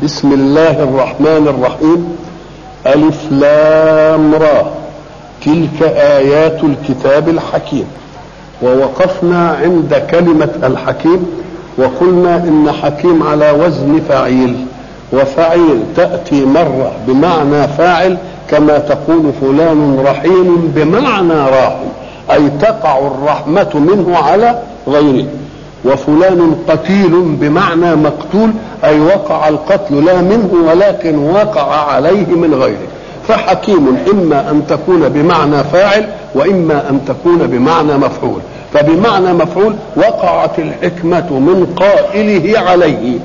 بسم الله الرحمن الرحيم ألف لام را تلك آيات الكتاب الحكيم ووقفنا عند كلمة الحكيم وقلنا إن حكيم على وزن فعيل وفعيل تأتي مرة بمعنى فاعل كما تقول فلان رحيم بمعنى راحم أي تقع الرحمة منه على غيره وفلان قتيل بمعنى مقتول أي وقع القتل لا منه ولكن وقع عليه من غيره فحكيم إما أن تكون بمعنى فاعل وإما أن تكون بمعنى مفعول فبمعنى مفعول وقعت الحكمة من قائله عليه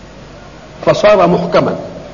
فصار محكما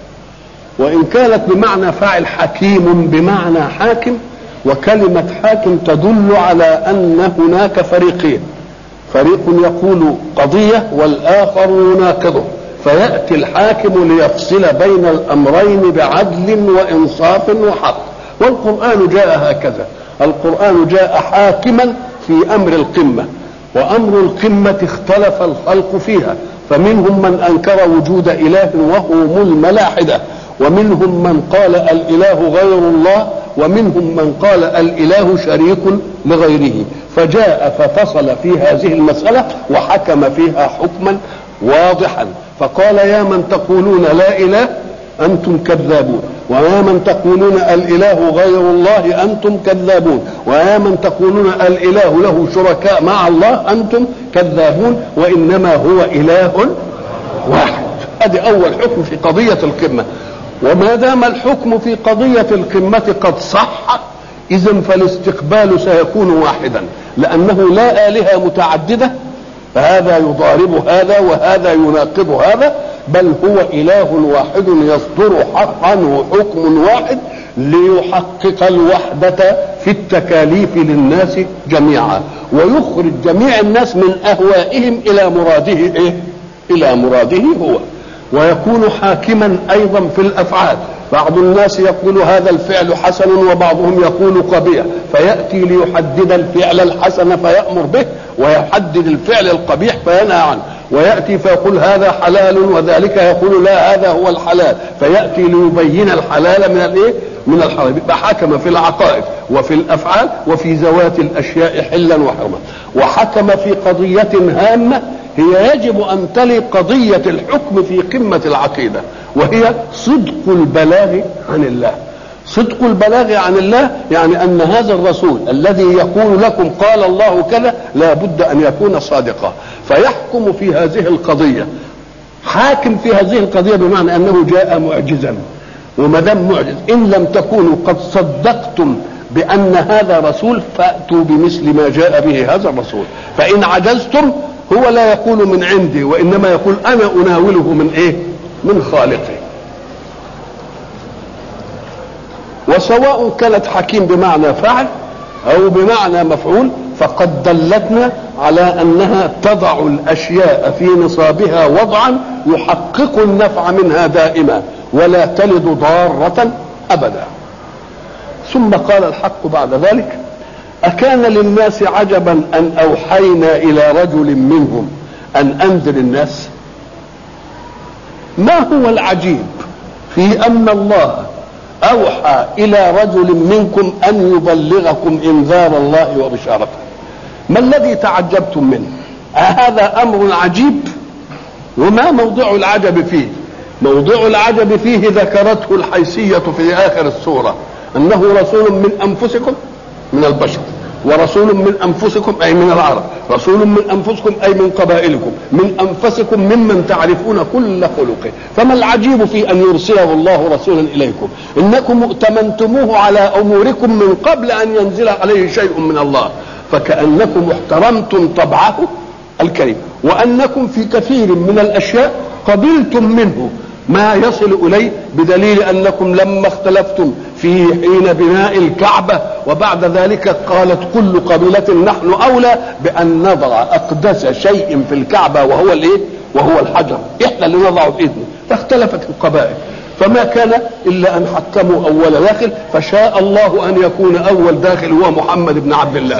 وإن كانت بمعنى فاعل حكيم بمعنى حاكم وكلمة حاكم تدل على أن هناك فريقين فريق يقول قضية والآخر يناقضه فيأتي الحاكم ليفصل بين الأمرين بعدل وإنصاف وحق والقرآن جاء هكذا القرآن جاء حاكما في أمر القمة وأمر القمة اختلف الخلق فيها فمنهم من أنكر وجود إله وهم الملاحدة ومنهم من قال الإله غير الله ومنهم من قال الإله شريك لغيره فجاء ففصل في هذه المسألة وحكم فيها حكما واضحا فقال يا من تقولون لا إله أنتم كذابون ويا من تقولون الإله غير الله أنتم كذابون ويا من تقولون الإله له شركاء مع الله أنتم كذابون وإنما هو إله واحد هذه أول حكم في قضية القمة وما دام الحكم في قضية القمة قد صح إذا فالاستقبال سيكون واحدا لأنه لا آلهة متعددة فهذا يضارب هذا وهذا يناقض هذا بل هو إله واحد يصدر حقا حكم واحد ليحقق الوحدة في التكاليف للناس جميعا ويخرج جميع الناس من أهوائهم إلى مراده إيه؟ إلى مراده هو ويكون حاكما أيضا في الأفعال بعض الناس يقول هذا الفعل حسن وبعضهم يقول قبيح فيأتي ليحدد الفعل الحسن فيأمر به ويحدد الفعل القبيح فينهى عنه ويأتي فيقول هذا حلال وذلك يقول لا هذا هو الحلال فيأتي ليبين الحلال من الايه؟ من الحرام يبقى حكم في العقائد وفي الافعال وفي ذوات الاشياء حلا وحرما وحكم في قضيه هامه هي يجب ان تلي قضيه الحكم في قمه العقيده وهي صدق البلاغ عن الله صدق البلاغ عن الله يعني ان هذا الرسول الذي يقول لكم قال الله كذا لا بد ان يكون صادقا فيحكم في هذه القضيه حاكم في هذه القضيه بمعنى انه جاء معجزا وما دام معجز ان لم تكونوا قد صدقتم بان هذا رسول فاتوا بمثل ما جاء به هذا الرسول فان عجزتم هو لا يقول من عندي وانما يقول انا اناوله من ايه من خالقي وسواء كانت حكيم بمعنى فعل او بمعنى مفعول فقد دلتنا على انها تضع الاشياء في نصابها وضعا يحقق النفع منها دائما ولا تلد ضاره ابدا ثم قال الحق بعد ذلك اكان للناس عجبا ان اوحينا الى رجل منهم ان انذر الناس ما هو العجيب في ان الله اوحى الى رجل منكم ان يبلغكم انذار الله وبشارته ما الذي تعجبتم منه أهذا امر عجيب وما موضع العجب فيه موضع العجب فيه ذكرته الحيثيه في اخر السوره انه رسول من انفسكم من البشر ورسول من انفسكم اي من العرب رسول من انفسكم اي من قبائلكم من انفسكم ممن تعرفون كل خلقه فما العجيب في ان يرسله الله رسولا اليكم انكم ائتمنتموه على اموركم من قبل ان ينزل عليه شيء من الله فكانكم احترمتم طبعه الكريم وانكم في كثير من الاشياء قبلتم منه ما يصل اليه بدليل انكم لما اختلفتم في حين بناء الكعبه وبعد ذلك قالت كل قبيله نحن اولى بان نضع اقدس شيء في الكعبه وهو الايه؟ وهو الحجر، احنا اللي نضعه باذنه، فاختلفت القبائل، فما كان الا ان حكموا اول داخل فشاء الله ان يكون اول داخل هو محمد بن عبد الله.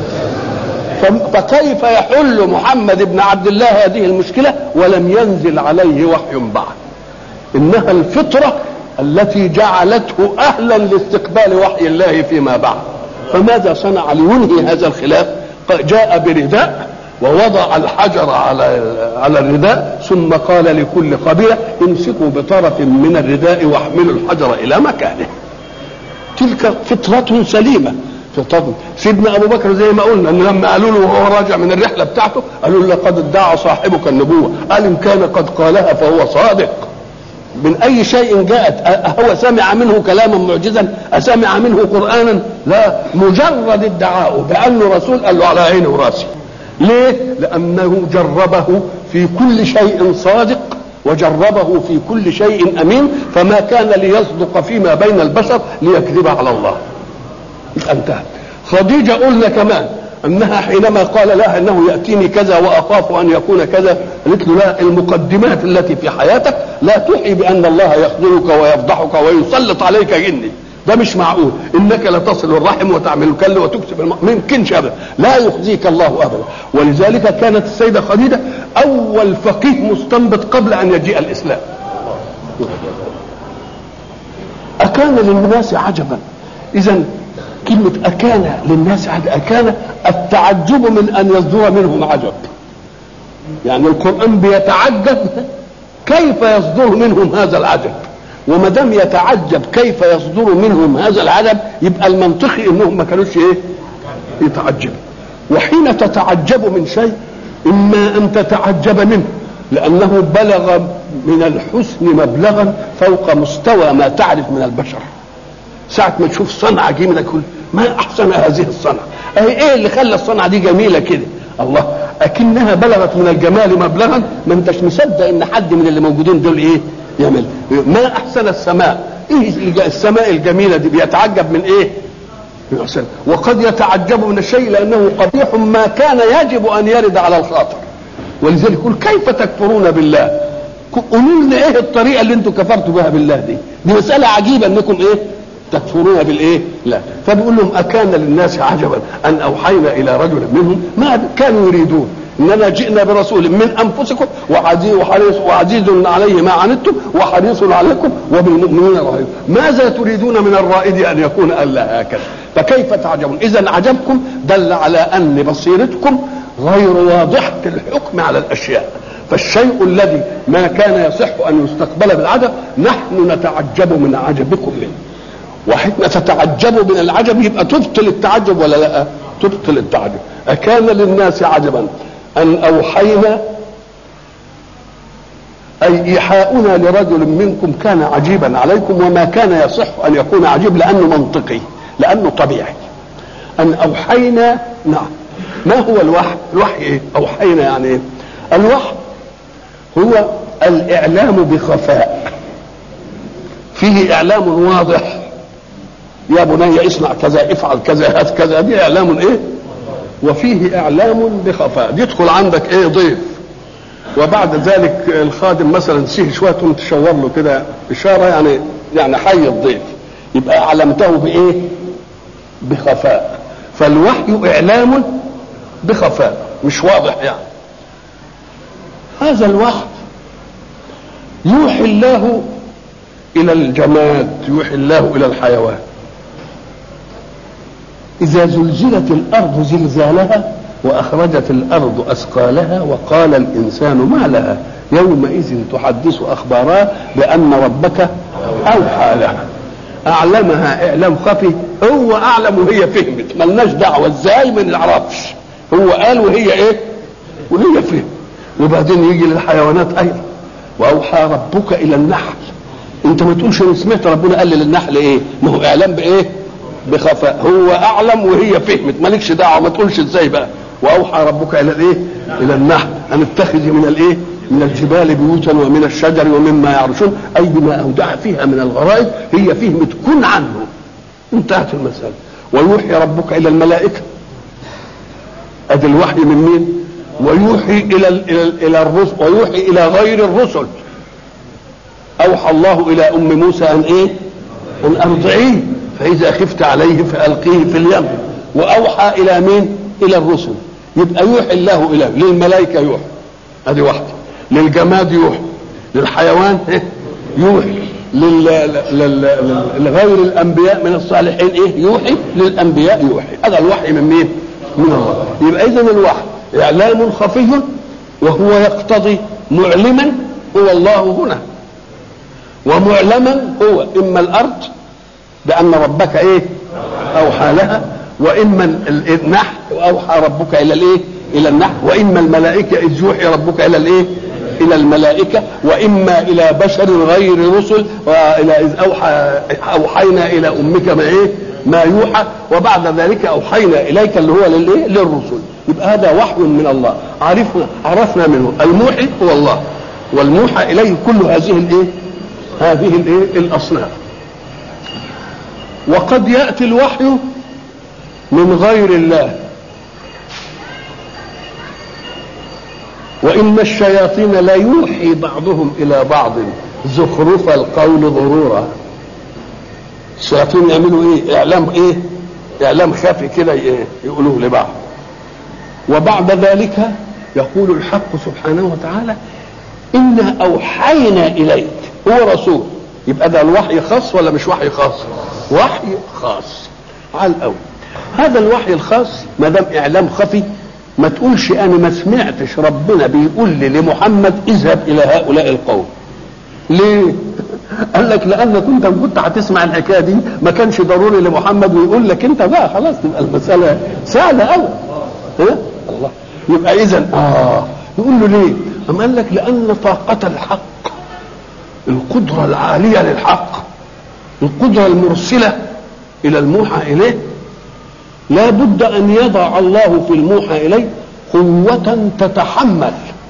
فكيف يحل محمد بن عبد الله هذه المشكله ولم ينزل عليه وحي بعد؟ انها الفطره التي جعلته اهلا لاستقبال وحي الله فيما بعد فماذا صنع لينهي هذا الخلاف جاء برداء ووضع الحجر على على الرداء ثم قال لكل قبيله امسكوا بطرف من الرداء واحملوا الحجر الى مكانه تلك فطرة سليمة فطرة سيدنا أبو بكر زي ما قلنا أن لما قالوا له وهو راجع من الرحلة بتاعته قالوا له لقد ادعى صاحبك النبوة قال إن كان قد قالها فهو صادق من أي شيء جاءت هو سمع منه كلاما معجزا أسمع منه قرآنا لا مجرد ادعاءه بأنه رسول قال له على عيني وراسي ليه؟ لأنه جربه في كل شيء صادق وجربه في كل شيء امين فما كان ليصدق فيما بين البشر ليكذب على الله انتهى خديجه قلنا كمان انها حينما قال لها انه ياتيني كذا واخاف ان يكون كذا قالت له لا المقدمات التي في حياتك لا توحي بان الله يخذلك ويفضحك ويسلط عليك جني ده مش معقول انك لتصل الرحم وتعمل الكل وتكسب الم... ما يمكنش ابدا لا يخزيك الله ابدا ولذلك كانت السيده خديجه اول فقيه مستنبط قبل ان يجيء الاسلام اكان للناس عجبا اذا كلمه اكان للناس عجبا اكان التعجب من ان يصدر منهم عجب يعني القران بيتعجب كيف يصدر منهم هذا العجب وما دام يتعجب كيف يصدر منهم هذا العجب يبقى المنطقي انهم ما كانوش ايه يتعجبوا وحين تتعجب من شيء اما ان تتعجب منه لانه بلغ من الحسن مبلغا فوق مستوى ما تعرف من البشر ساعة ما تشوف صنعة جميلة كل ما أحسن هذه الصنعة أي إيه اللي خلى الصنعة دي جميلة كده الله أكنها بلغت من الجمال مبلغا ما أنتش مصدق إن حد من اللي موجودين دول إيه يعمل ما احسن السماء ايه السماء الجميله دي بيتعجب من ايه من أحسن. وقد يتعجب من الشيء لانه قبيح ما كان يجب ان يرد على الخاطر ولذلك يقول كيف تكفرون بالله قولوا لنا ايه الطريقه اللي انتم كفرتوا بها بالله دي دي مساله عجيبه انكم ايه تكفرون بالايه لا فبيقول لهم اكان للناس عجبا ان اوحينا الى رجل منهم ما كانوا يريدون اننا جئنا برسول من انفسكم وعزيز وحريص وعزيز عليه ما عنتم وحريص عليكم وبالمؤمنين رهيب ماذا تريدون من الرائد ان يكون الا هكذا فكيف تعجبون اذا عجبكم دل على ان بصيرتكم غير واضحه الحكم على الاشياء فالشيء الذي ما كان يصح ان يستقبل بالعجب نحن نتعجب من عجبكم منه وحين تتعجبوا من العجب يبقى تبطل التعجب ولا لا تبطل التعجب أكان للناس عجبا أن أوحينا أي إيحاؤنا لرجل منكم كان عجيبا عليكم وما كان يصح أن يكون عجيب لأنه منطقي لأنه طبيعي أن أوحينا نعم ما هو الوحي الوحي إيه أوحينا يعني إيه الوحي هو الإعلام بخفاء فيه إعلام واضح يا بني اصنع كذا افعل كذا هات كذا دي إعلام إيه وفيه إعلام بخفاء يدخل عندك إيه ضيف وبعد ذلك الخادم مثلا تسيه شويه تقوم تشاور له كده اشاره يعني يعني حي الضيف يبقى اعلمته بايه؟ بخفاء فالوحي اعلام بخفاء مش واضح يعني هذا الوحي يوحي الله الى الجماد يوحي الله الى الحيوان اذا زلزلت الارض زلزالها واخرجت الارض اثقالها وقال الانسان ما لها يومئذ تحدث اخبارها بان ربك اوحى لها اعلمها اعلام خفي هو اعلم وهي فهمت ملناش دعوه ازاي ما نعرفش هو قال وهي ايه وهي فهمت وبعدين يجي للحيوانات ايضا واوحى ربك الى النحل انت ما تقولش انا سمعت ربنا قال للنحل ايه ما هو اعلام بايه بخفاء هو اعلم وهي فهمت مالكش دعوه ما تقولش ازاي بقى واوحى ربك الى الايه الى النحل ان اتخذي من الايه من الجبال بيوتا ومن الشجر ومما يعرشون اي بما اودع فيها من الغرائب هي فهمت كن عنه انتهت المساله ويوحي ربك الى الملائكه ادي الوحي من مين ويوحي الى الى الى الرسل ويوحي الى غير الرسل اوحى الله الى ام موسى ان ايه ان ارضعيه فاذا خفت عليه فالقيه في اليم واوحى الى مين الى الرسل يبقى يوحي الله الى للملائكه يوحي ادي واحده للجماد يوحي للحيوان إيه؟ يوحي لل... لل... لل... لغير الانبياء من الصالحين ايه يوحي للانبياء يوحي هذا الوحي من مين من الله يبقى اذا الوحي اعلام خفي وهو يقتضي معلما هو الله هنا ومعلما هو اما الارض بان ربك ايه اوحى لها واما النحل اوحى ربك الى الايه الى النحل واما الملائكه اذ يوحي ربك الى الايه الى الملائكه واما الى بشر غير رسل والى اذ اوحى اوحينا الى امك ما ايه ما يوحى وبعد ذلك اوحينا اليك اللي هو للايه للرسل يبقى هذا وحي من الله عرفنا عرفنا منه الموحي هو الله والموحى اليه كل هذه الايه هذه الايه الاصناف وقد ياتي الوحي من غير الله وإن الشياطين لا يوحي بعضهم إلى بعض زخرف القول غرورا الشياطين يعملوا إيه إعلام إيه إعلام خفي كده إيه؟ يقولوه لبعض وبعد ذلك يقول الحق سبحانه وتعالى إنا أوحينا إليك هو رسول يبقى ده الوحي خاص ولا مش وحي خاص وحي خاص على الأول هذا الوحي الخاص ما دام إعلام خفي ما تقولش انا ما سمعتش ربنا بيقول لي لمحمد اذهب الى هؤلاء القوم ليه قال لك لانك انت كنت هتسمع الحكايه دي ما كانش ضروري لمحمد ويقول لك انت بقى خلاص تبقى المساله سهله قوي ها الله يبقى اذا اه يقول له ليه أم قال لك لان طاقه الحق القدره العاليه للحق القدره المرسله الى الموحى اليه لا بد أن يضع الله في الموحى إليه قوة تتحمل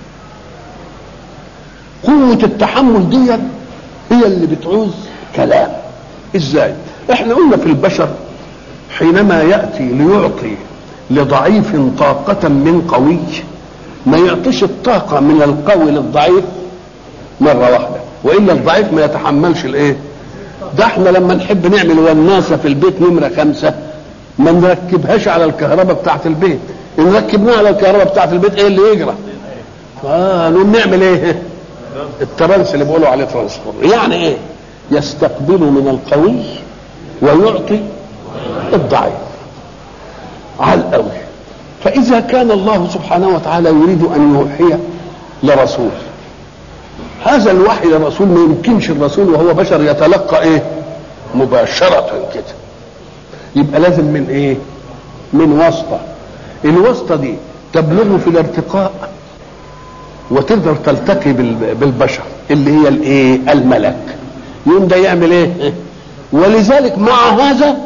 قوة التحمل دي هي اللي بتعوز كلام ازاي احنا قلنا في البشر حينما يأتي ليعطي لضعيف طاقة من قوي ما يعطيش الطاقة من القوي للضعيف مرة واحدة وإلا الضعيف ما يتحملش الايه ده احنا لما نحب نعمل وناسة في البيت نمرة خمسة ما نركبهاش على الكهرباء بتاعت البيت ان ركبناها على الكهرباء بتاعت البيت ايه اللي يجرى فنقوم نعمل ايه الترانس اللي بيقولوا عليه ترانسفور يعني ايه يستقبل من القوي ويعطي الضعيف على القوي فاذا كان الله سبحانه وتعالى يريد ان يوحي لرسول هذا الوحي للرسول ما يمكنش الرسول وهو بشر يتلقى ايه مباشره كده يبقى لازم من ايه من واسطة الواسطة دي تبلغه في الارتقاء وتقدر تلتقي بالبشر اللي هي الايه الملك يوم ده يعمل ايه ولذلك مع هذا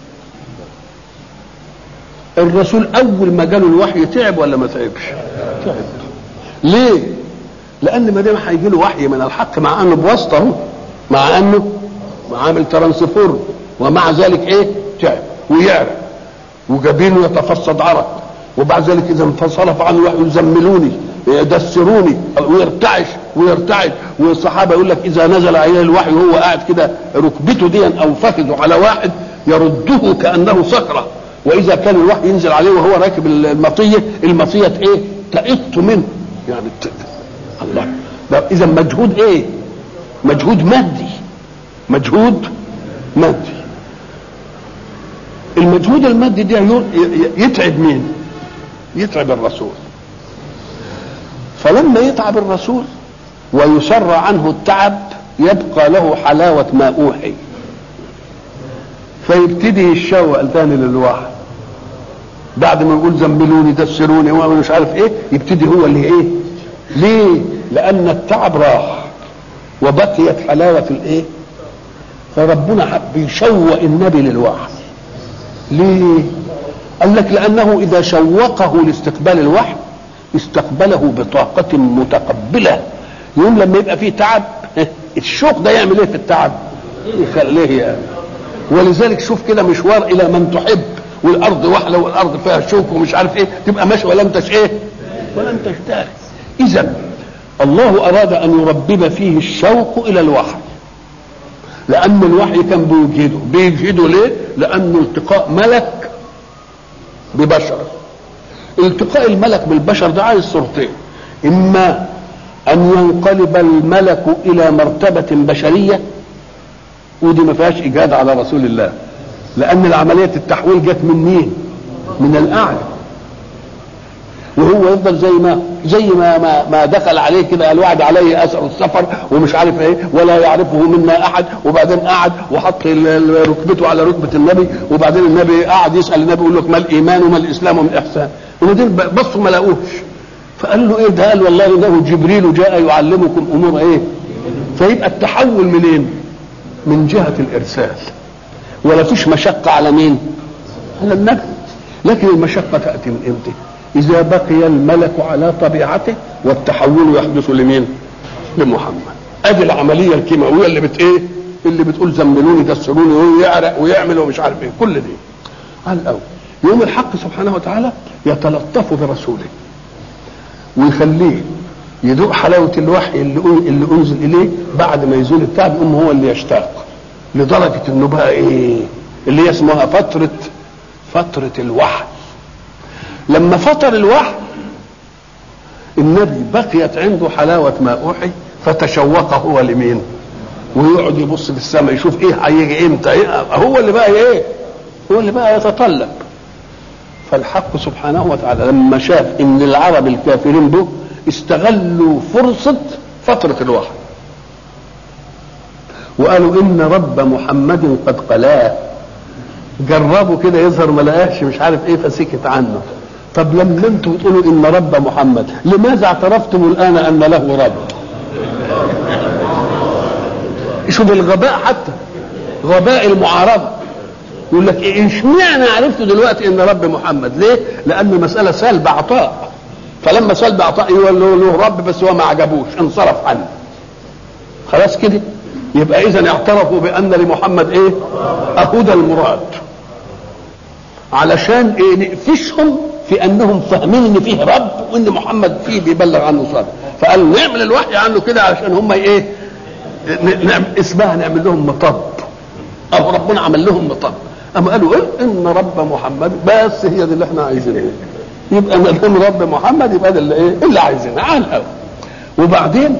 الرسول اول ما جاله الوحي تعب ولا ما تعبش تعب ليه لان ما دام هيجي له وحي من الحق مع انه بواسطه اهو مع انه عامل ترانسفور ومع ذلك ايه تعب ويعرق وجبينه يتفصد عرق وبعد ذلك اذا انفصلت عنه الوحي يزملوني يدسروني ويرتعش ويرتعش والصحابه يقول لك اذا نزل عليه الوحي وهو قاعد كده ركبته دي او فخذه على واحد يرده كانه صخره واذا كان الوحي ينزل عليه وهو راكب المطيه المطيه ايه تقط منه يعني ت... الله اذا مجهود ايه مجهود مادي مجهود مادي المجهود المادي ده يتعب مين يتعب الرسول فلما يتعب الرسول ويسر عنه التعب يبقى له حلاوة ما أوحي فيبتدي يتشوق تاني للوحي بعد ما يقول زملوني دسروني ومش عارف ايه يبتدي هو اللي ايه ليه لان التعب راح وبقيت حلاوة الايه فربنا حب يشوق النبي للوحي ليه قال لك لانه اذا شوقه لاستقبال الوحي استقبله بطاقة متقبلة يوم لما يبقى فيه تعب الشوق ده يعمل ايه في التعب يخليه يعني. ولذلك شوف كده مشوار الى من تحب والارض وحله والارض فيها شوك ومش عارف ايه تبقى ماشي ولا انتش ايه ولا انتش داخل اذا الله اراد ان يربب فيه الشوق الى الوحي لان الوحي كان بيوجده بيوجده ليه لانه التقاء ملك ببشر التقاء الملك بالبشر ده عايز صورتين اما ان ينقلب الملك الى مرتبه بشريه ودي ما فيهاش ايجاد على رسول الله لان العمليه التحويل جت من مين من الاعلى وهو يفضل زي ما زي ما ما, ما دخل عليه كده الوعد عليه اثر السفر ومش عارف ايه ولا يعرفه منا احد وبعدين قعد وحط ركبته على ركبه النبي وبعدين النبي قعد يسال النبي يقول له ما الايمان وما الاسلام وما الاحسان وبعدين بصوا ما لاقوش فقال له ايه ده قال والله انه جبريل جاء يعلمكم امور ايه فيبقى التحول منين من جهه الارسال ولا فيش مشقه على مين على النبي لكن المشقه تاتي من امتى إذا بقي الملك على طبيعته والتحول يحدث لمين؟ لمحمد. أدي العملية الكيماوية اللي بت إيه؟ اللي بتقول زملوني كسروني ويعرق ويعمل ومش عارف إيه، كل دي. على الأول. يوم الحق سبحانه وتعالى يتلطف برسوله ويخليه يذوق حلاوة الوحي اللي اللي أنزل إليه بعد ما يزول التعب يقوم هو اللي يشتاق لدرجة إنه بقى إيه؟ اللي هي اسمها فترة فترة الوحي لما فطر الوحي النبي بقيت عنده حلاوة ما أوحي فتشوق هو لمين ويقعد يبص في السماء يشوف ايه هيجي امتى إيه هو اللي بقى ايه هو اللي بقى يتطلب فالحق سبحانه وتعالى لما شاف ان العرب الكافرين دول استغلوا فرصة فترة الوحي وقالوا ان رب محمد قد قلاه جربوا كده يظهر ما لقاش مش عارف ايه فسكت عنه طب لما انتم تقولوا ان رب محمد لماذا اعترفتم الان ان له رب شوف الغباء حتى غباء المعارضه يقول لك ايه اشمعنى عرفتوا دلوقتي ان رب محمد ليه لان مساله سلب عطاء فلما سلب عطاء يقول له, له رب بس هو ما عجبوش انصرف عنه خلاص كده يبقى اذا اعترفوا بان لمحمد ايه اهدى المراد علشان ايه نقفشهم في انهم فاهمين ان فيه رب وان محمد فيه بيبلغ عنه صادق فقالوا نعمل الوحي عنه كده علشان هم ايه نعمل اسمها نعمل لهم مطب او ربنا عمل لهم مطب اما قالوا ايه ان رب محمد بس هي دي اللي احنا عايزينها يبقى ما دام رب محمد يبقى ده اللي ايه اللي عايزينها على الهوا وبعدين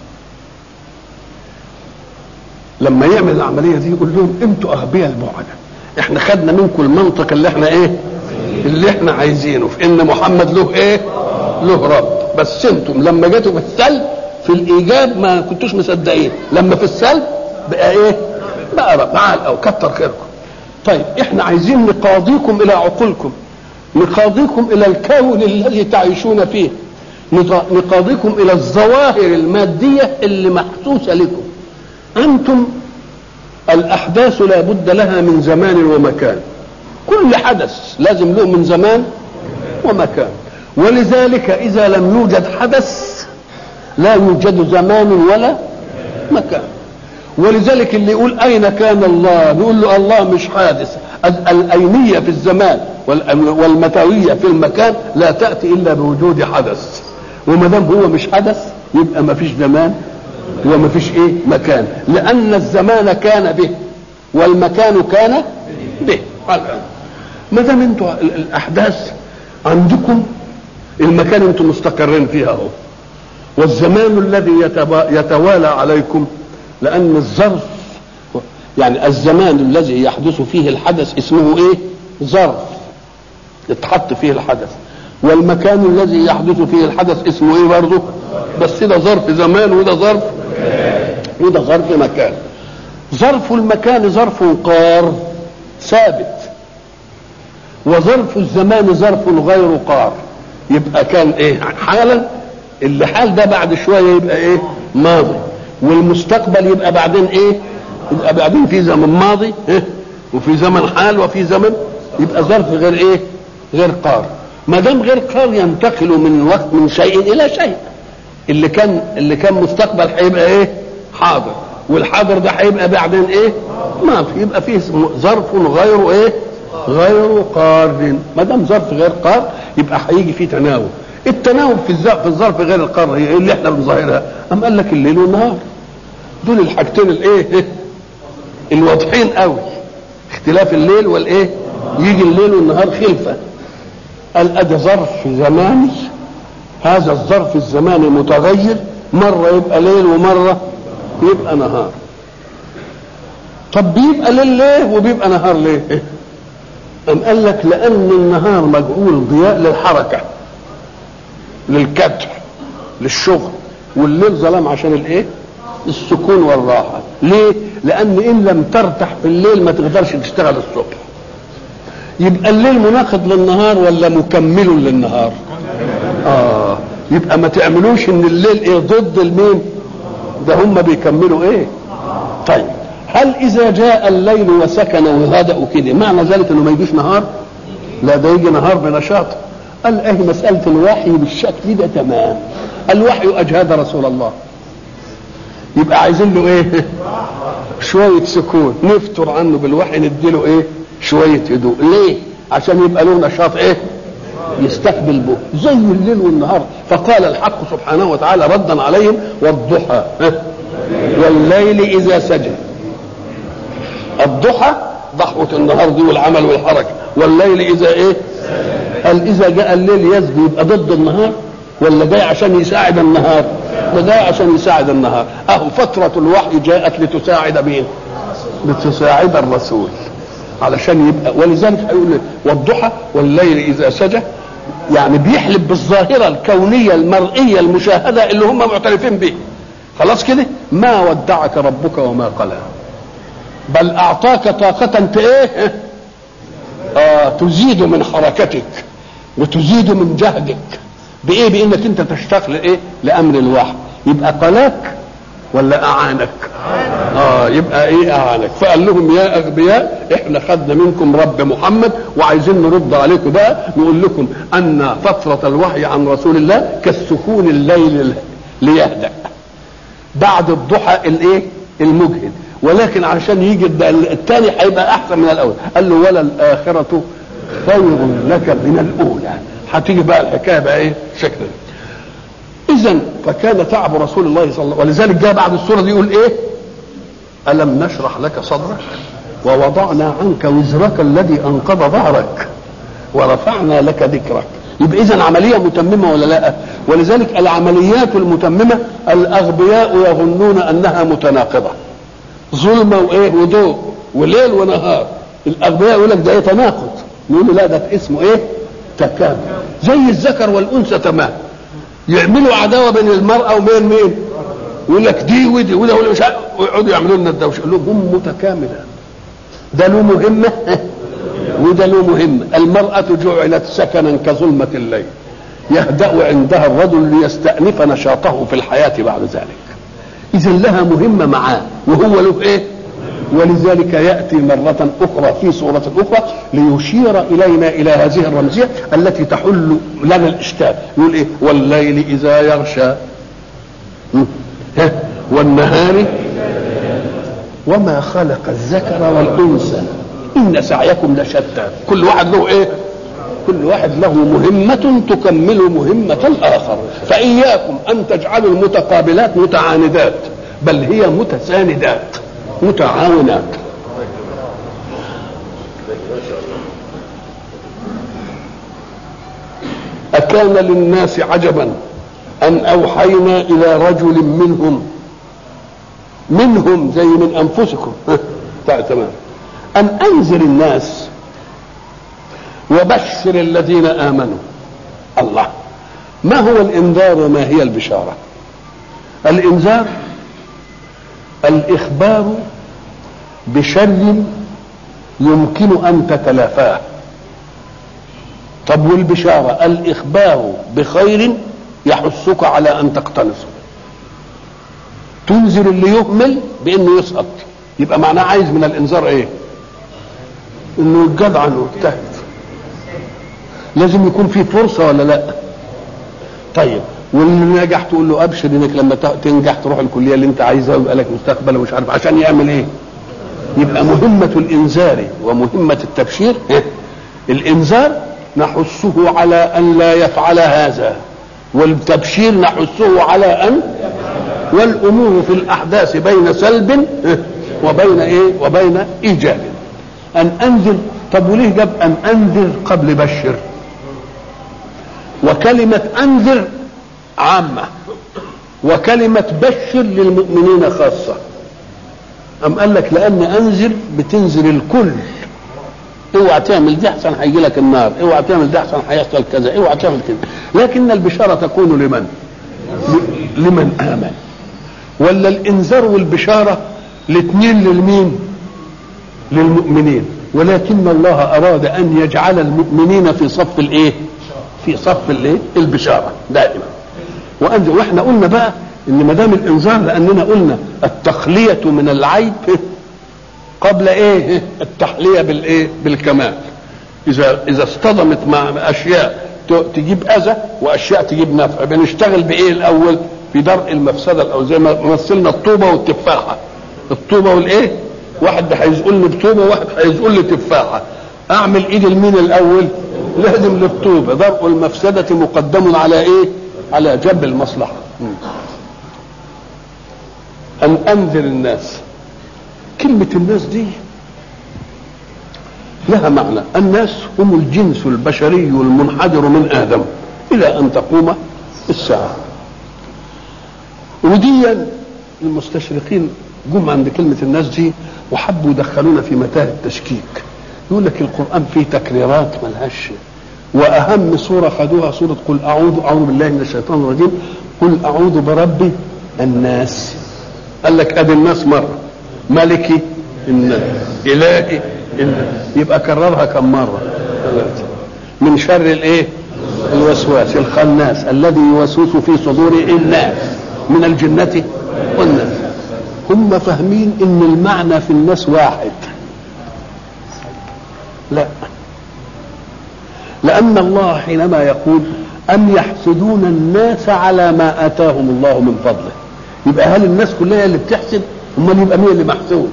لما يعمل العمليه دي يقول لهم انتوا اغبياء البعدة احنا خدنا منكم المنطق اللي احنا ايه اللي احنا عايزينه في ان محمد له ايه له رب بس انتم لما جيتوا في السلب في الايجاب ما كنتوش مصدقين لما في السلب بقى ايه بقى رب عال او كتر خيركم طيب احنا عايزين نقاضيكم الى عقولكم نقاضيكم الى الكون الذي تعيشون فيه نقاضيكم الى الظواهر الماديه اللي محسوسه لكم انتم الاحداث لا بد لها من زمان ومكان كل حدث لازم له من زمان ومكان ولذلك اذا لم يوجد حدث لا يوجد زمان ولا مكان ولذلك اللي يقول اين كان الله نقول له الله مش حادث الاينيه في الزمان والمتويه في المكان لا تاتي الا بوجود حدث وما دام هو مش حدث يبقى ما فيش زمان وما فيش ايه مكان لان الزمان كان به والمكان كان به ما دام انتوا الاحداث عندكم المكان انتم مستقرين فيها اهو والزمان الذي يتوالى عليكم لان الظرف يعني الزمان الذي يحدث فيه الحدث اسمه ايه ظرف يتحط فيه الحدث والمكان الذي يحدث فيه الحدث اسمه ايه برضه بس ده ظرف زمان وده ظرف وده ظرف مكان ظرف المكان ظرف قار ثابت وظرف الزمان ظرف غير قار يبقى كان ايه حالا اللي حال ده بعد شويه يبقى ايه ماضي والمستقبل يبقى بعدين ايه يبقى بعدين في زمن ماضي إيه؟ وفي زمن حال وفي زمن يبقى ظرف غير ايه غير قار ما دام غير قار ينتقل من وقت من شيء الى شيء اللي كان اللي كان مستقبل هيبقى ايه حاضر والحاضر ده هيبقى بعدين ايه ما في يبقى فيه ظرف غير ايه غير قار ما دام ظرف غير قار يبقى هيجي فيه تناوب التناوب في الظرف في الظرف غير القار هي اللي احنا بنظاهرها ام قال لك الليل والنهار دول الحاجتين الايه الواضحين قوي اختلاف الليل والايه يجي الليل والنهار خلفه قال ادي ظرف زماني هذا الظرف الزماني متغير مرة يبقى ليل ومرة يبقى نهار طب بيبقى ليل ليه وبيبقى نهار ليه أم قال لك لأن النهار مجعول ضياء للحركة للكدح للشغل والليل ظلام عشان الايه السكون والراحة ليه لأن إن لم ترتاح في الليل ما تقدرش تشتغل الصبح يبقى الليل مناقض للنهار ولا مكمل للنهار اه يبقى ما تعملوش ان الليل ايه ضد المين ده هم بيكملوا ايه طيب هل اذا جاء الليل وسكن وهدأوا كده معنى ذلك انه ما يجيش نهار لا ده يجي نهار بنشاط قال ايه مسألة الوحي بالشكل ده تمام الوحي اجهد رسول الله يبقى عايزين له ايه شوية سكون نفتر عنه بالوحي نديله ايه شوية هدوء ليه عشان يبقى له نشاط ايه يستقبل به زي الليل والنهار فقال الحق سبحانه وتعالى ردا عليهم والضحى والليل اذا سجى الضحى ضحوة النهار دي والعمل والحركة والليل اذا ايه قال اذا جاء الليل يسجي يبقى ضد النهار ولا جاي عشان يساعد النهار ده جاي عشان يساعد النهار اهو فترة الوحي جاءت لتساعد مين لتساعد الرسول علشان يبقى ولذلك هيقول والضحى والليل اذا سجى يعني بيحلب بالظاهره الكونيه المرئيه المشاهده اللي هم معترفين به خلاص كده ما ودعك ربك وما قلى بل اعطاك طاقه انت ايه آه تزيد من حركتك وتزيد من جهدك بايه بانك انت تشتغل ايه لامر الوحي يبقى قلاك ولا اعانك اه يبقى ايه اعانك فقال لهم يا اغبياء احنا خدنا منكم رب محمد وعايزين نرد عليكم بقى نقول لكم ان فتره الوحي عن رسول الله كالسكون الليل ليهدأ بعد الضحى الايه المجهد ولكن عشان يجي الثاني هيبقى احسن من الاول قال له ولا الاخره خير لك من الاولى هتيجي بقى الحكايه بقى ايه شكل اذا فكان تعب رسول الله صلى الله عليه وسلم ولذلك جاء بعد السوره دي يقول ايه الم نشرح لك صدرك ووضعنا عنك وزرك الذي انقض ظهرك ورفعنا لك ذكرك يبقى اذا عمليه متممه ولا لا ولذلك العمليات المتممه الاغبياء يظنون انها متناقضه ظلمه وايه وضوء وليل ونهار الاغبياء يقول لك ده ايه تناقض نقول لا ده اسمه ايه تكامل زي الذكر والانثى تمام يعملوا عداوه بين المراه وبين مين يقول لك دي ودي وده ولا مش ويقعدوا يعملوا لنا الدوشه يقول لهم هم متكامله ده له مهمه وده له مهمه المراه جعلت سكنا كظلمه الليل يهدأ عندها الرجل ليستأنف نشاطه في الحياة بعد ذلك إذا لها مهمة معاه وهو له إيه ولذلك يأتي مرة أخرى في سورة أخرى ليشير إلينا إلى هذه الرمزية التي تحل لنا الإشكال يقول إيه والليل إذا يغشى والنهار وما خلق الذكر والأنثى إن سعيكم لشتى كل واحد له إيه كل واحد له مهمة تكمل مهمة الآخر فإياكم أن تجعلوا المتقابلات متعاندات بل هي متساندات متعاونات أكان للناس عجبا أن أوحينا إلى رجل منهم منهم زي من أنفسكم تمام أن أنذر الناس وبشر الذين آمنوا الله ما هو الإنذار وما هي البشارة الإنذار الإخبار بشر يمكن أن تتلافاه طب والبشارة الإخبار بخير يحثك على أن تقتنصه تنذر اللي يهمل بأنه يسقط يبقى معناه عايز من الإنذار إيه؟ إنه يتجدعن ويجتهد لازم يكون في فرصة ولا لا؟ طيب واللي نجح تقول له ابشر انك لما تنجح تروح الكليه اللي انت عايزها ويبقى لك مستقبل ومش عارف عشان يعمل ايه؟ يبقى مهمة الإنذار ومهمة التبشير الإنذار نحثه على أن لا يفعل هذا والتبشير نحثه على أن والأمور في الأحداث بين سلب وبين إيه؟ وبين إيجاب أن أنذر طب وليه جاب أن أنذر قبل بشر وكلمة أنذر عامة وكلمة بشر للمؤمنين خاصة أم قال لك لأن أنذر بتنذر الكل اوعى تعمل دي احسن هيجي لك النار اوعى تعمل دي احسن هيحصل كذا اوعى تعمل كذا لكن البشاره تكون لمن ل- لمن امن ولا الانذار والبشاره الاثنين للمين للمؤمنين ولكن الله اراد ان يجعل المؤمنين في صف الايه في صف الايه البشاره دائما وأنذر واحنا قلنا بقى ان ما دام الانذار لاننا قلنا التخليه من العيب قبل ايه التحليه بالايه بالكمال اذا اذا اصطدمت مع اشياء ت- تجيب اذى واشياء تجيب نفع بنشتغل بايه الاول بدرء المفسده الاول زي ما مثلنا الطوبه والتفاحه الطوبه والايه واحد هيزقل لي بطوبه وواحد هيزقل لي تفاحه اعمل ايدي لمين الاول لازم للطوبه درء المفسده مقدم على ايه على جلب المصلحه ان انذر الناس كلمة الناس دي لها معنى الناس هم الجنس البشري المنحدر من آدم إلى أن تقوم الساعة وديا المستشرقين جم عند كلمة الناس دي وحبوا يدخلونا في متاهة التشكيك يقول لك القرآن فيه تكريرات ملهاش وأهم سورة خدوها سورة قل أعوذ أعوذ بالله من الشيطان الرجيم قل أعوذ برب الناس قال لك أدي الناس مرة ملكي الناس إلهي الناس يبقى كررها كم مرة ثلاثة من شر الايه الوسواس الخناس الذي يوسوس في صدور الناس من الجنة والناس هم فاهمين ان المعنى في الناس واحد لا لأن الله حينما يقول أم يحسدون الناس على ما آتاهم الله من فضله يبقى هل الناس كلها اللي بتحسد امال يبقى مين اللي محسود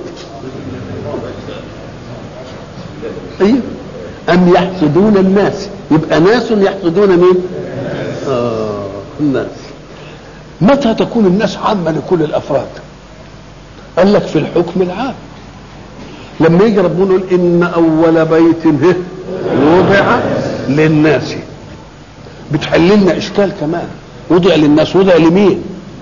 ايوه ام يحسدون الناس يبقى ناس يحسدون مين آه الناس متى تكون الناس عامه لكل الافراد قال لك في الحكم العام لما يجي ربنا يقول ان اول بيت هه وضع للناس بتحل لنا اشكال كمان وضع للناس وضع لمين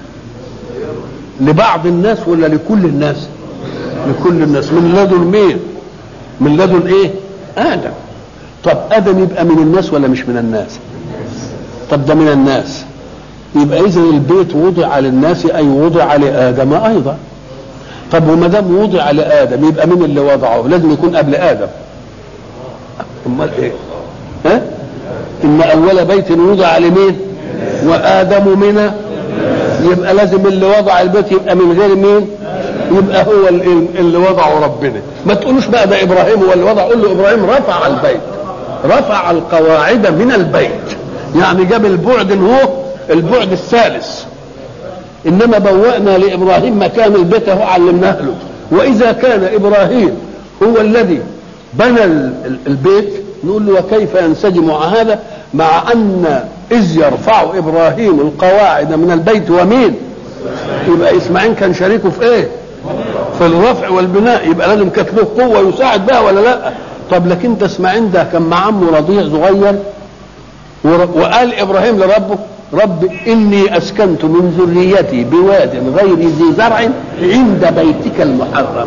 لبعض الناس ولا لكل الناس لكل الناس من لدن مين من لدن ايه ادم طب ادم يبقى من الناس ولا مش من الناس طب ده من الناس يبقى اذا البيت وضع للناس اي وضع لادم ايضا طب وما دام وضع لادم يبقى مين اللي وضعه لازم يكون قبل ادم امال ايه ها ان اول بيت وضع لمين وادم من يبقى لازم اللي وضع البيت يبقى من غير مين يبقى هو اللي, اللي وضعه ربنا ما تقولوش بقى ده ابراهيم هو اللي وضع قول له ابراهيم رفع البيت رفع القواعد من البيت يعني جاب البعد هو البعد الثالث انما بوأنا لابراهيم مكان البيت هو علمناه له واذا كان ابراهيم هو الذي بنى البيت نقول له وكيف ينسجم مع هذا مع ان اذ يرفع ابراهيم القواعد من البيت ومين يبقى اسماعيل كان شريكه في ايه في الرفع والبناء يبقى لازم كانت له قوه يساعد بها ولا لا طب لكن انت اسماعيل ده كان مع عمه رضيع صغير وقال ابراهيم لربه رب اني اسكنت من ذريتي بواد غير ذي زرع عند بيتك المحرم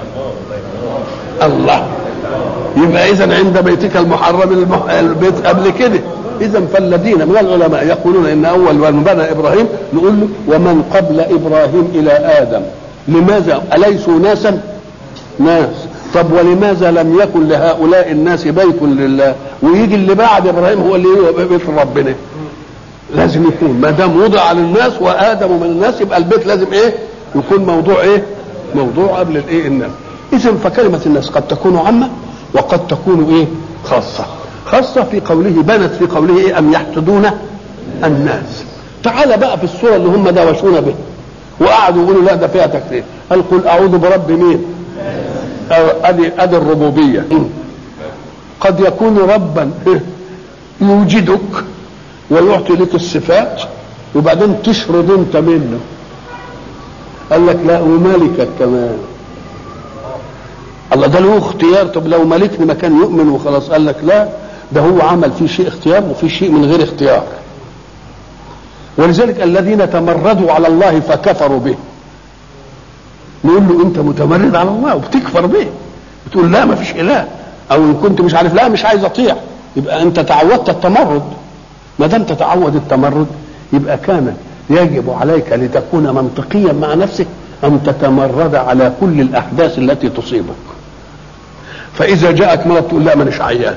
الله يبقى اذا عند بيتك المحرم المح... البيت قبل كده اذا فالذين من العلماء يقولون ان اول من بنى ابراهيم نقول له ومن قبل ابراهيم الى ادم لماذا اليسوا ناسا ناس طب ولماذا لم يكن لهؤلاء الناس بيت لله ويجي اللي بعد ابراهيم هو اللي هو بيت ربنا لازم يكون ما دام وضع للناس وادم من الناس يبقى البيت لازم ايه يكون موضوع ايه موضوع قبل الايه الناس اذا فكلمه الناس قد تكون عامه وقد تكون ايه خاصه خاصه في قوله بنت في قوله ايه ام يحسدون الناس تعال بقى في الصوره اللي هم دوشونا به وقعدوا يقولوا لا ده فيها تكرير قال قل اعوذ برب مين ادي ادي الربوبيه قد يكون ربا يوجدك ويعطي لك الصفات وبعدين تشرد انت منه قال لك لا ومالكك كمان الله ده له اختيار طب لو ملكني ما كان يؤمن وخلاص قال لك لا ده هو عمل فيه شيء اختيار وفي شيء من غير اختيار ولذلك الذين تمردوا على الله فكفروا به نقول له انت متمرد على الله وبتكفر به بتقول لا ما فيش اله او ان كنت مش عارف لا مش عايز اطيع يبقى انت تعودت التمرد ما دام تتعود التمرد يبقى كان يجب عليك لتكون منطقيا مع نفسك ان تتمرد على كل الاحداث التي تصيبك فاذا جاءك مرض تقول لا مانيش عيان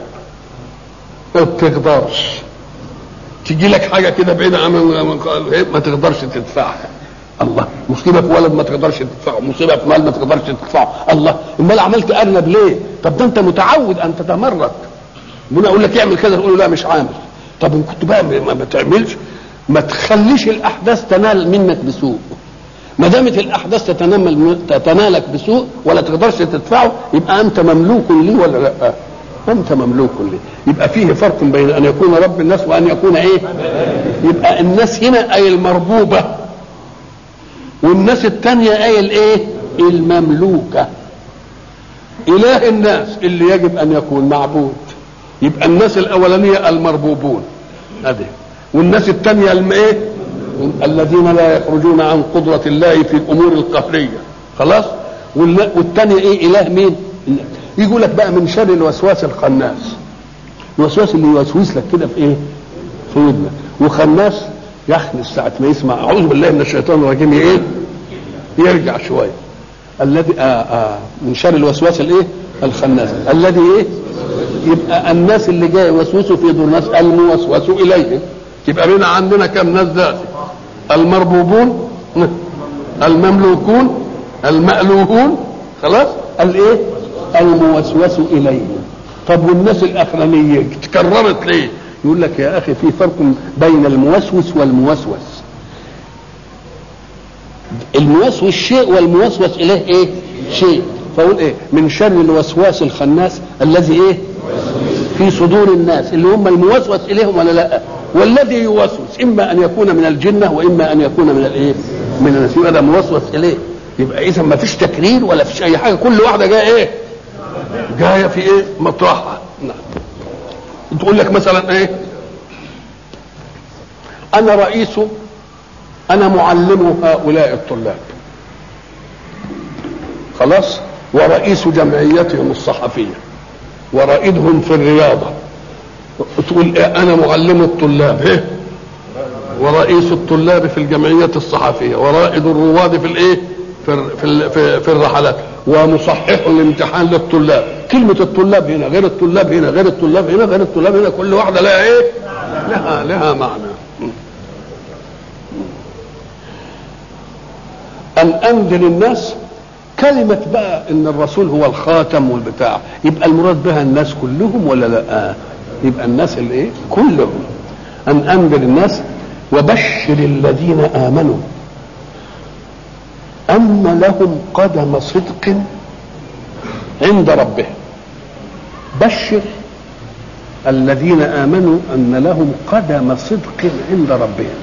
ما تقدرش تجي لك حاجه كده بعيده عن ما تقدرش تدفعها الله مصيبه في ولد ما تقدرش تدفعه مصيبه في مال ما تقدرش تدفعه الله امال عملت ارنب ليه طب ده انت متعود ان تتمرد ربنا يقول لك اعمل كذا تقول له لا مش عامل طب ان كنت بقى ما بتعملش ما تخليش الاحداث تنال منك بسوء ما دامت الاحداث تتنمل تتنالك بسوء ولا تقدرش تدفعه يبقى انت مملوك لي ولا لا انت مملوك لي يبقى فيه فرق بين ان يكون رب الناس وان يكون ايه يبقى الناس هنا اي المربوبه والناس التانية اي الايه المملوكه اله الناس اللي يجب ان يكون معبود يبقى الناس الاولانيه المربوبون هذه والناس الثانيه ايه الذين لا يخرجون عن قدرة الله في الأمور القهرية خلاص والثانية إيه إله مين يقول لك بقى من شر الوسواس الخناس الوسواس اللي يوسوس لك كده في إيه في ودنك وخناس يخنس ساعة ما يسمع أعوذ بالله من الشيطان الرجيم إيه يرجع شوية الذي آه آه من شر الوسواس الإيه الخناس الذي إيه يبقى الناس اللي جاي يوسوسوا في دور الناس الموسوس إليهم يبقى بينا عندنا كم ناس ذاتي المربوبون المملوكون المألوهون خلاص الايه الموسوس اليه طب والناس الاخرانيه تكررت ليه يقول لك يا اخي في فرق بين الموسوس والموسوس الموسوس شيء والموسوس اليه ايه شيء فاقول ايه من شر الوسواس الخناس الذي ايه في صدور الناس اللي هم الموسوس اليهم ولا لا والذي يوسوس اما ان يكون من الجنه واما ان يكون من الايه من الناس يبقى ده موسوس اليه يبقى اذا ما فيش تكرير ولا فيش اي حاجه كل واحده جايه ايه جايه في ايه مطرحها نعم تقول لك مثلا ايه انا رئيس انا معلم هؤلاء الطلاب خلاص ورئيس جمعيتهم الصحفيه ورائدهم في الرياضه تقول إيه انا معلم الطلاب ايه ورئيس الطلاب في الجمعية الصحفية ورائد الرواد في الايه في في في, في الرحلات ومصحح الامتحان للطلاب كلمة الطلاب هنا غير الطلاب هنا غير الطلاب هنا غير الطلاب هنا كل واحدة لها ايه لها لها معنى أن أنذر الناس كلمة بقى إن الرسول هو الخاتم والبتاع يبقى المراد بها الناس كلهم ولا لا؟ يبقى الناس الايه كلهم ان انذر الناس وبشر الذين امنوا ان لهم قدم صدق عند ربهم بشر الذين امنوا ان لهم قدم صدق عند ربهم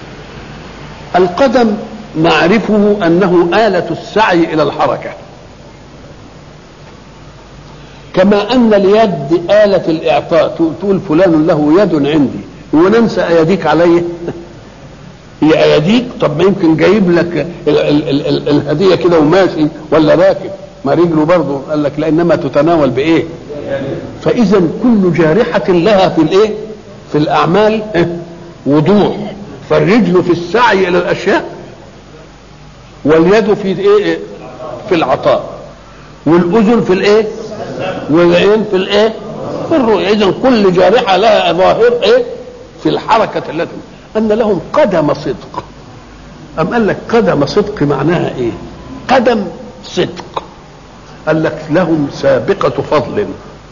القدم نعرفه انه اله السعي الى الحركه كما ان اليد آلة الإعطاء تقول فلان له يد عندي وننسى أيديك عليه هي أيديك طب ما يمكن جايب لك ال ال ال ال الهدية كده وماشي ولا راكب ما رجله برضه قال لك لأنما تتناول بإيه فإذا كل جارحة لها في الإيه في الأعمال وضوح فالرجل في السعي إلى الأشياء واليد في إيه في العطاء والأذن في الإيه والعين في الايه في الرؤيا اذا كل جارحه لها ظاهر ايه في الحركه التي ان لهم قدم صدق ام قال لك قدم صدق معناها ايه قدم صدق قال لك لهم سابقه فضل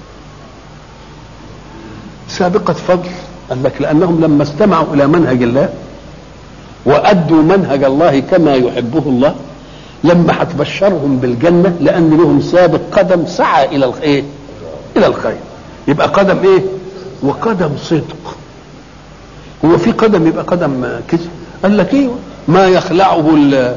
سابقه فضل قال لك لانهم لما استمعوا الى منهج الله وادوا منهج الله كما يحبه الله لما هتبشرهم بالجنة لأن لهم سابق قدم سعى إلى الخير إلى الخير يبقى قدم إيه؟ وقدم صدق هو في قدم يبقى قدم كذب قال لك ايوه ما يخلعه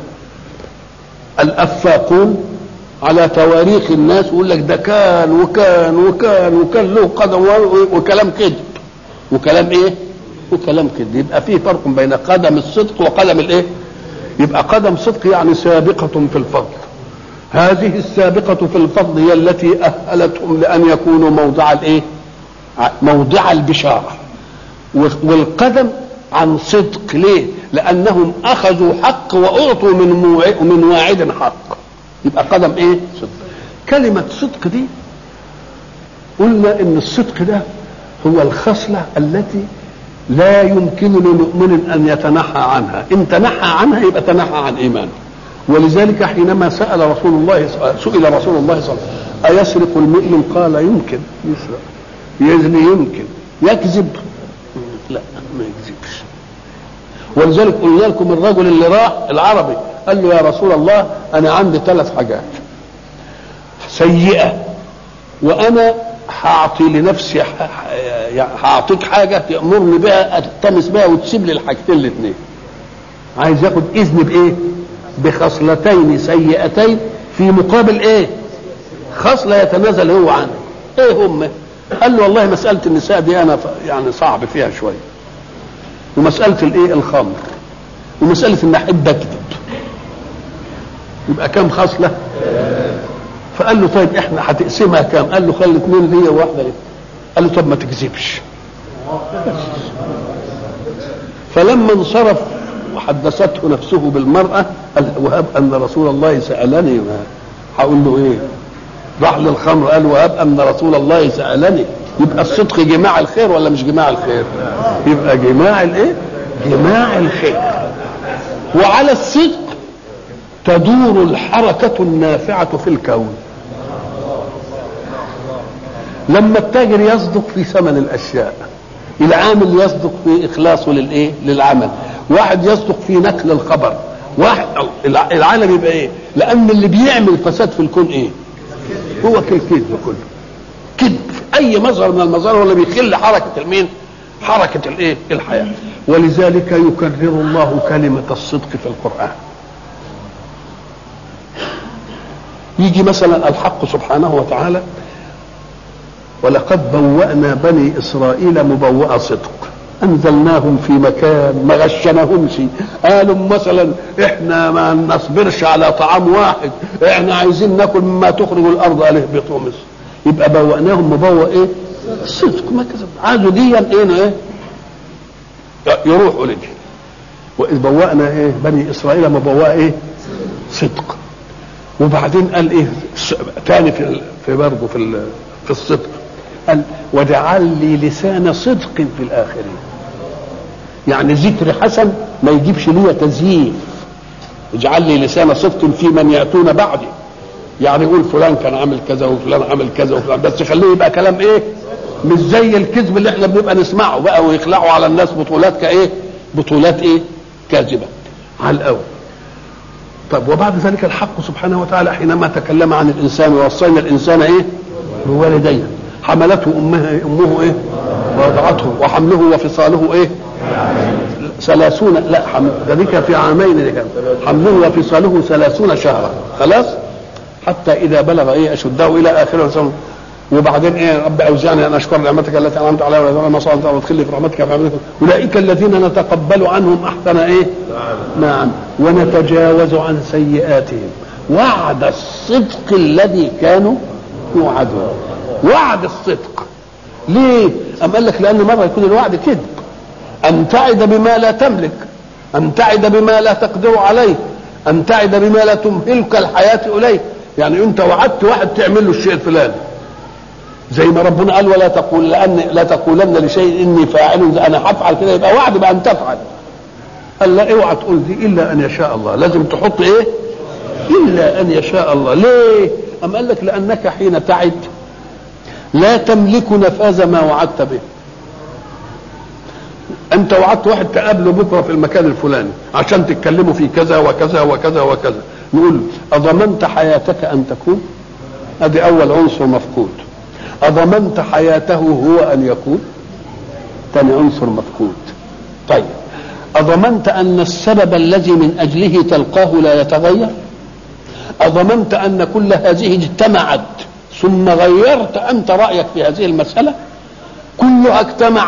الافاقون على تواريخ الناس ويقول لك ده كان وكان وكان وكان له قدم وكلام كذب وكلام ايه وكلام كده يبقى في فرق بين قدم الصدق وقدم الايه يبقى قدم صدق يعني سابقة في الفضل هذه السابقة في الفضل هي التي أهلتهم لأن يكونوا موضع الإيه؟ موضع البشارة والقدم عن صدق ليه؟ لأنهم أخذوا حق وأعطوا من من واعد حق يبقى قدم إيه؟ صدق كلمة صدق دي قلنا إن الصدق ده هو الخصلة التي لا يمكن لمؤمن أن يتنحى عنها إن تنحى عنها يبقى تنحى عن إيمانه ولذلك حينما سأل رسول الله سئل رسول الله صلى الله عليه وسلم أيسرق المؤمن قال يمكن يسرق يزني يمكن يكذب لا ما يكذبش ولذلك قلنا لكم الرجل اللي راح العربي قال له يا رسول الله أنا عندي ثلاث حاجات سيئة وأنا هعطي لنفسي هعطيك حاجة تأمرني بها ألتمس بها وتسيب لي الحاجتين الاثنين عايز ياخد إذن بإيه؟ بخصلتين سيئتين في مقابل ايه خصله يتنازل هو عنها ايه هم قال له والله مساله النساء دي انا يعني صعب فيها شويه ومساله الايه الخمر ومساله ان احب اكذب يبقى كم خصله فقال له طيب احنا هتقسمها كام قال له خلي اثنين ليا وواحده لك قال له طب ما تكذبش فلما انصرف وحدثته نفسه بالمرأة قال وهب أن رسول الله سألني ما هقول له إيه راح للخمر قال وهب أن رسول الله سألني يبقى الصدق جماع الخير ولا مش جماع الخير يبقى جماع الايه جماع الخير وعلى الصدق تدور الحركة النافعة في الكون لما التاجر يصدق في ثمن الأشياء العامل يصدق في إخلاصه للإيه للعمل واحد يصدق في نقل الخبر واحد العالم يبقى ايه لان اللي بيعمل فساد في الكون ايه هو الكذب كله كذب في اي مظهر من المظاهر ولا بيخل حركه المين حركه الايه الحياه ولذلك يكرر الله كلمه الصدق في القران يجي مثلا الحق سبحانه وتعالى ولقد بوأنا بني إسرائيل مبوأ صدق انزلناهم في مكان ما غشناهمش قالوا مثلا احنا ما نصبرش على طعام واحد احنا عايزين ناكل مما تخرج الارض عليه بطومس يبقى بوأناهم مبوأ ايه صدق ما كذب عادوا دي ايه ايه يروحوا لك واذ بوأنا ايه بني اسرائيل مبوأ ايه صدق وبعدين قال ايه تاني في في برضه في في الصدق قال واجعل لي لسان صدق في الاخرين يعني ذكر حسن ما يجيبش لي تزييف اجعل لي لسان صدق في من ياتون بعدي يعني يقول فلان كان عامل كذا وفلان عامل كذا وفلان بس خليه يبقى كلام ايه مش زي الكذب اللي احنا بنبقى نسمعه بقى ويخلعوا على الناس بطولات كايه بطولات ايه كاذبه على الاول طب وبعد ذلك الحق سبحانه وتعالى حينما تكلم عن الانسان ووصينا الانسان ايه بوالديه حملته امها امه ايه ووضعته وحمله وفصاله ايه ثلاثون لا حمل ذلك في عامين اللي كان حمله وفصاله ثلاثون شهرا خلاص حتى اذا بلغ ايه اشده الى اخره وبعدين ايه رب اوزعني ان اشكر نعمتك التي انعمت علي ولا ما صلت وادخلني في رحمتك في عبادك اولئك الذين نتقبل عنهم احسن ايه نعم ونتجاوز عن سيئاتهم وعد الصدق الذي كانوا يوعدون وعد الصدق ليه أم قال لك لأن مرة يكون الوعد كذب أن تعد بما لا تملك أن تعد بما لا تقدر عليه أن تعد بما لا تمهلك الحياة إليه يعني أنت وعدت واحد تعمل له الشيء الفلاني زي ما ربنا قال ولا تقول لأن لا تقولن لشيء إني فاعل أنا هفعل كده يبقى وعد بأن تفعل قال لا اوعى تقول دي إلا أن يشاء الله لازم تحط إيه إلا أن يشاء الله ليه أم قال لك لأنك حين تعد لا تملك نفاذ ما وعدت به انت وعدت واحد تقابله بكره في المكان الفلاني عشان تتكلموا في كذا وكذا وكذا وكذا نقول اضمنت حياتك ان تكون ادي اول عنصر مفقود اضمنت حياته هو ان يكون ثاني عنصر مفقود طيب اضمنت ان السبب الذي من اجله تلقاه لا يتغير اضمنت ان كل هذه اجتمعت ثم غيرت انت رايك في هذه المساله كلها اجتمعت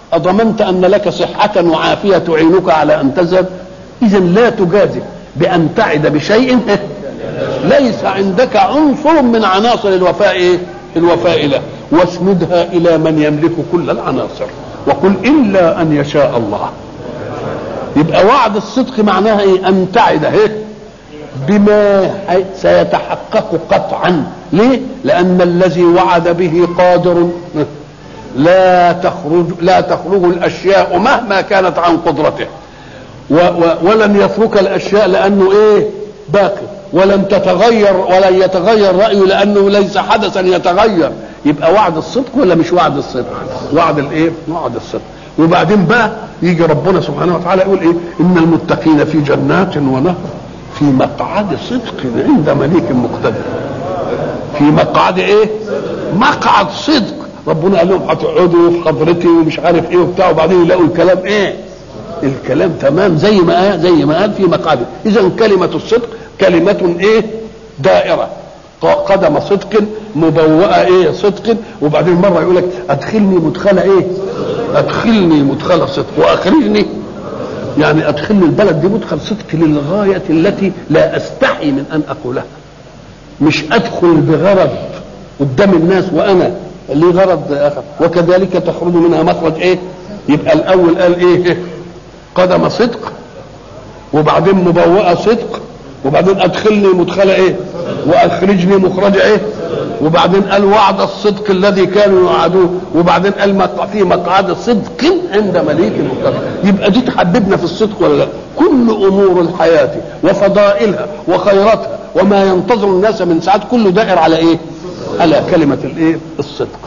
أضمنت أن لك صحة وعافية تعينك على أن تذهب إذا لا تجازف بأن تعد بشيء ليس عندك عنصر من عناصر الوفاء إيه؟ الوفاء له واسندها إلى من يملك كل العناصر وقل إلا أن يشاء الله يبقى وعد الصدق معناها إيه أن تعد إيه؟ بما سيتحقق قطعا ليه لأن الذي وعد به قادر لا تخرج لا تخرج الاشياء مهما كانت عن قدرته و و ولن يترك الاشياء لانه ايه باقي ولن تتغير ولن يتغير رايه لانه ليس حدثا يتغير يبقى وعد الصدق ولا مش وعد الصدق وعد الايه وعد الصدق وبعدين بقى يجي ربنا سبحانه وتعالى يقول ايه ان المتقين في جنات ونهر في مقعد صدق عند مليك مقتدر في مقعد ايه مقعد صدق ربنا قال لهم هتقعدوا في حضرتي ومش عارف ايه وبتاع وبعدين يلاقوا الكلام ايه الكلام تمام زي ما قال زي ما قال في مقعد اذا كلمه الصدق كلمه ايه دائره قدم صدق مبوأة ايه صدق وبعدين مره يقول لك ادخلني مدخل ايه ادخلني مدخل صدق واخرجني يعني ادخلني البلد دي مدخل صدق للغايه التي لا استحي من ان اقولها مش ادخل بغرض قدام الناس وانا ليه غرض اخر وكذلك تخرج منها مخرج ايه يبقى الاول قال ايه قدم صدق وبعدين مبوأة صدق وبعدين ادخلني مدخل ايه واخرجني مخرج ايه وبعدين قال وعد الصدق الذي كانوا يوعدوه وبعدين قال في مقعد صدق عند مليك مقتدر يبقى دي تحببنا في الصدق ولا لا كل امور الحياه وفضائلها وخيراتها وما ينتظر الناس من ساعات كله دائر على ايه على كلمة الايه الصدق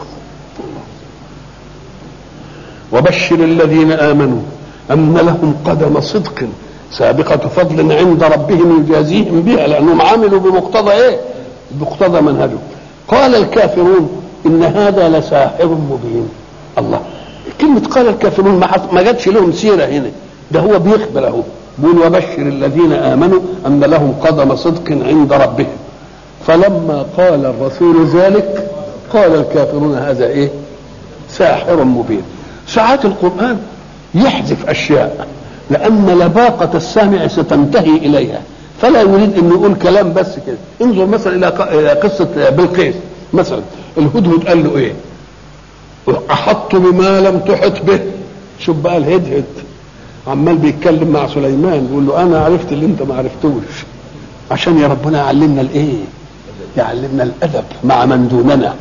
وبشر الذين آمنوا أن لهم قدم صدق سابقة فضل عند ربهم يجازيهم بها لأنهم عملوا بمقتضى إيه؟ بمقتضى منهجه قال الكافرون إن هذا لساحر مبين الله كلمة قال الكافرون ما, ما جاتش لهم سيرة هنا ده هو بيخبر أهو بيقول وبشر الذين آمنوا أن لهم قدم صدق عند ربهم فلما قال الرسول ذلك قال الكافرون هذا ايه ساحر مبين ساعات القرآن يحذف أشياء لأن لباقة السامع ستنتهي إليها فلا يريد أن يقول كلام بس كده انظر مثلا إلى قصة بلقيس مثلا الهدهد قال له إيه أحط بما لم تحط به شوف بقى الهدهد عمال بيتكلم مع سليمان يقول له أنا عرفت اللي أنت ما عرفتوش عشان يا ربنا يعلمنا الإيه يعلمنا الادب مع من دوننا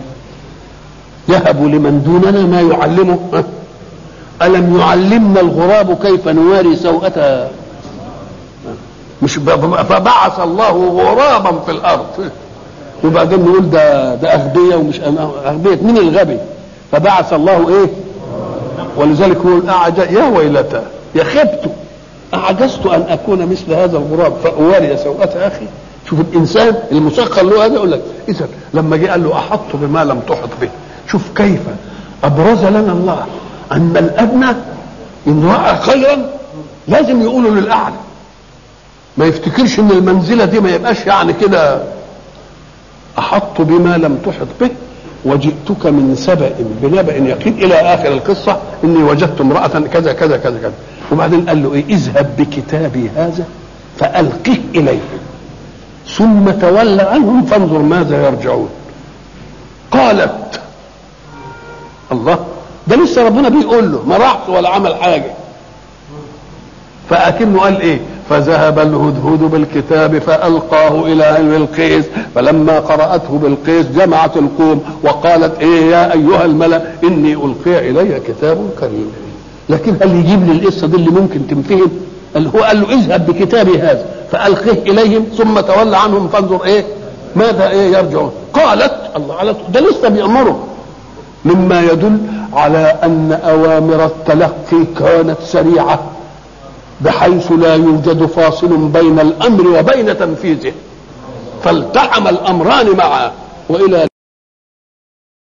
يهب لمن دوننا ما يعلمه الم يعلمنا الغراب كيف نواري سوءة مش فبعث الله غرابا في الارض وبعدين نقول ده ده اغبياء ومش اغبياء مين الغبي فبعث الله ايه ولذلك هو أعجز يا ويلتى يا خبت أعجزت أن أكون مثل هذا الغراب فأواري سوءة أخي شوف الانسان المسخر له هذا يقول لك اذا لما جه قال له احط بما لم تحط به شوف كيف ابرز لنا الله ان الادنى ان راى خيرا لازم يقوله للاعلى ما يفتكرش ان المنزله دي ما يبقاش يعني كده احط بما لم تحط به وجئتك من سبأ بنبأ يقين إلى آخر القصة إني وجدت امرأة كذا كذا كذا كذا وبعدين قال له إيه اذهب بكتابي هذا فألقه إليه ثم تولى عنهم فانظر ماذا يرجعون قالت الله ده لسه ربنا بيقول له ما راحش ولا عمل حاجه فاكنه قال ايه فذهب الهدهد بالكتاب فالقاه الى بلقيس فلما قراته بلقيس جمعت القوم وقالت ايه يا ايها الملا اني القي الي كتاب كريم لكن هل يجيب لي القصه دي اللي ممكن تنفهم هو قال له اذهب بكتابي هذا فألقه إليهم ثم تولى عنهم فانظر إيه ماذا إيه يرجعون قالت الله على ده لسه بيأمره مما يدل على أن أوامر التلقي كانت سريعة بحيث لا يوجد فاصل بين الأمر وبين تنفيذه فالتحم الأمران معا وإلى